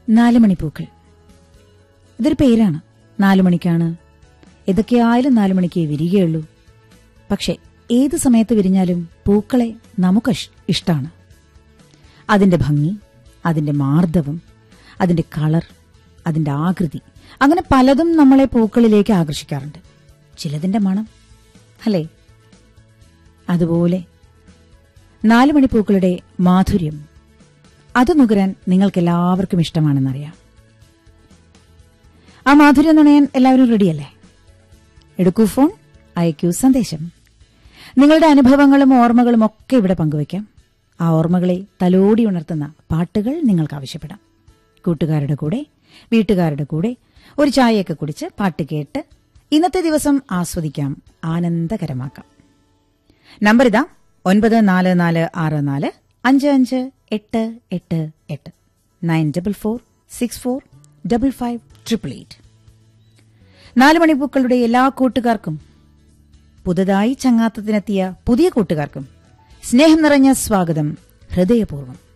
നാല് മണിപ്പൂക്കൾ ഇതൊരു പേരാണ് നാലു മണിക്കാണ് ഏതൊക്കെയായാലും നാലു മണിക്ക് വിരികയുള്ളൂ പക്ഷെ ഏത് സമയത്ത് വിരിഞ്ഞാലും പൂക്കളെ നമുക്ക് ഇഷ്ടമാണ് അതിന്റെ ഭംഗി അതിന്റെ മാർദ്ദവം അതിന്റെ കളർ അതിന്റെ ആകൃതി അങ്ങനെ പലതും നമ്മളെ പൂക്കളിലേക്ക് ആകർഷിക്കാറുണ്ട് ചിലതിന്റെ മണം അല്ലേ അതുപോലെ നാലു മണിപ്പൂക്കളുടെ മാധുര്യം അത് നുകരാൻ നിങ്ങൾക്കെല്ലാവർക്കും ഇഷ്ടമാണെന്നറിയാം ആ മാധുര്യം നുണയാൻ എല്ലാവരും റെഡിയല്ലേ എടുക്കൂ ഫോൺ അയക്കൂ സന്ദേശം നിങ്ങളുടെ അനുഭവങ്ങളും ഓർമ്മകളും ഒക്കെ ഇവിടെ പങ്കുവയ്ക്കാം ആ ഓർമ്മകളെ തലോടി ഉണർത്തുന്ന പാട്ടുകൾ നിങ്ങൾക്ക് ആവശ്യപ്പെടാം കൂട്ടുകാരുടെ കൂടെ വീട്ടുകാരുടെ കൂടെ ഒരു ചായയൊക്കെ കുടിച്ച് പാട്ട് കേട്ട് ഇന്നത്തെ ദിവസം ആസ്വദിക്കാം ആനന്ദകരമാക്കാം നമ്പർ ഇതാ ഒൻപത് നാല് നാല് ആറ് നാല് അഞ്ച് അഞ്ച് എട്ട് എട്ട് എട്ട് nine double four six four double five triple eight നാല് മണിപ്പൂക്കളുടെ എല്ലാ കൂട്ടുകാർക്കും പുതുതായി ചങ്ങാത്തത്തിനെത്തിയ പുതിയ കൂട്ടുകാർക്കും സ്നേഹം നിറഞ്ഞ സ്വാഗതം ഹൃദയപൂർവ്വം